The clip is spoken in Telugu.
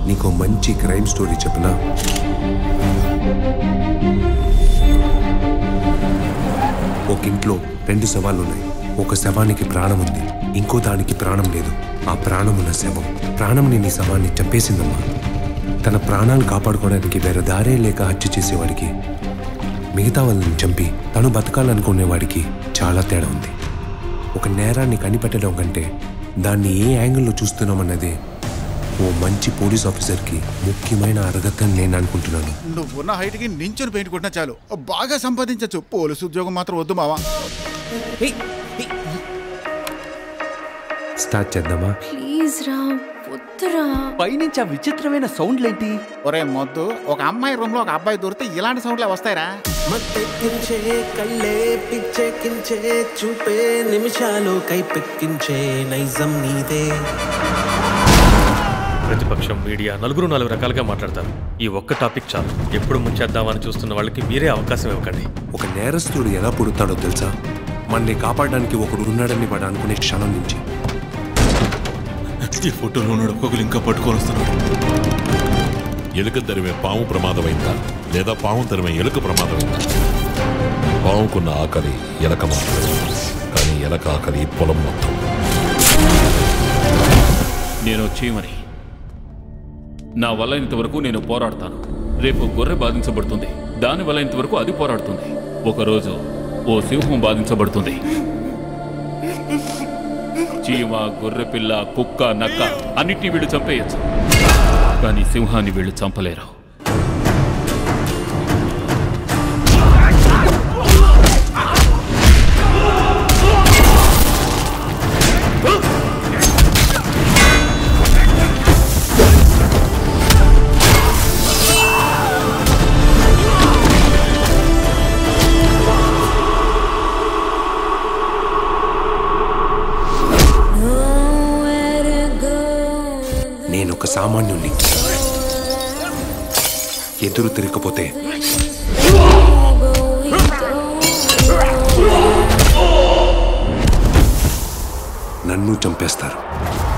నీకు మంచి క్రైమ్ స్టోరీ చెప్పనా ఒక ఇంట్లో రెండు శవాలు ఉన్నాయి ఒక శవానికి ప్రాణం ఉంది ఇంకో దానికి ప్రాణం లేదు ఆ ప్రాణం ఉన్న శవం ప్రాణం లేని శవాన్ని చంపేసిందమ్మా తన ప్రాణాలు కాపాడుకోవడానికి వేరే దారే లేక హత్య చేసేవాడికి మిగతా వాళ్ళని చంపి తను బతకాలనుకునేవాడికి చాలా తేడా ఉంది ఒక నేరాన్ని కనిపెట్టడం కంటే దాన్ని ఏ యాంగిల్లో చూస్తున్నామన్నదే ఓ మంచి పోలీస్ ఆఫీసర్కి ముఖ్యమైన అర్హత అని నేను అనుకుంటున్నాను నువ్వున్న హైట్కి నించుని పెయింట్ కొట్టినా చాలు బాగా సంపాదించవచ్చు పోలీసు ఉద్యోగం మాత్రం వద్దు మావా స్టార్ట్ చేద్దామా ప్లీజ్ రా వద్దురా పైనుంచి ఆ విచిత్రమైన సౌండ్లేంటి ఒరే మొద్దు ఒక అమ్మాయి రూమ్ లో ఒక అబ్బాయి దొరికితే ఇలాంటి సౌండ్లే వస్తాయిరా మత్తెక్కించే కళ్ళే పిచ్చెక్కించే చూపే నిమిషాలు కైపెక్కించే నైజం నీదే ప్రతిపక్షం మీడియా నలుగురు నాలుగు రకాలుగా మాట్లాడతారు ఈ ఒక్క టాపిక్ చాలు ఎప్పుడు ముంచేద్దామని చూస్తున్న వాళ్ళకి మీరే అవకాశం ఇవ్వకండి ఒక నేరస్తుడు ఎలా పుడతాడో తెలుసా మనల్ని కాపాడడానికి ఒకడు ఉన్నాడని వాడు అనుకునే క్షణం నుంచి ఈ ఫోటోలో ఉన్నాడు ఒక్కొక్కరు ఇంకా పట్టుకొని వస్తున్నాడు ఎలుక తరిమే పాము ప్రమాదమైందా లేదా పాము తరిమే ఎలుక ప్రమాదమైందా పాముకున్న ఆకలి ఎలక మాత్రమే కానీ ఎలక ఆకలి పొలం మొత్తం నేను చీమని నా వల్ల ఇంతవరకు నేను పోరాడతాను రేపు గొర్రె బాధించబడుతుంది దాని వల్ల ఇంతవరకు అది పోరాడుతుంది ఒకరోజు ఓ సింహం బాధించబడుతుంది చీమ గొర్రె పిల్ల కుక్క నక్క అన్నిటినీ వీళ్ళు చంపేయచ్చు కానీ సింహాన్ని వీళ్ళు చంపలేరు నేను ఒక సామాన్యుణ్ణి ఎదురు తిరగకపోతే నన్ను చంపేస్తారు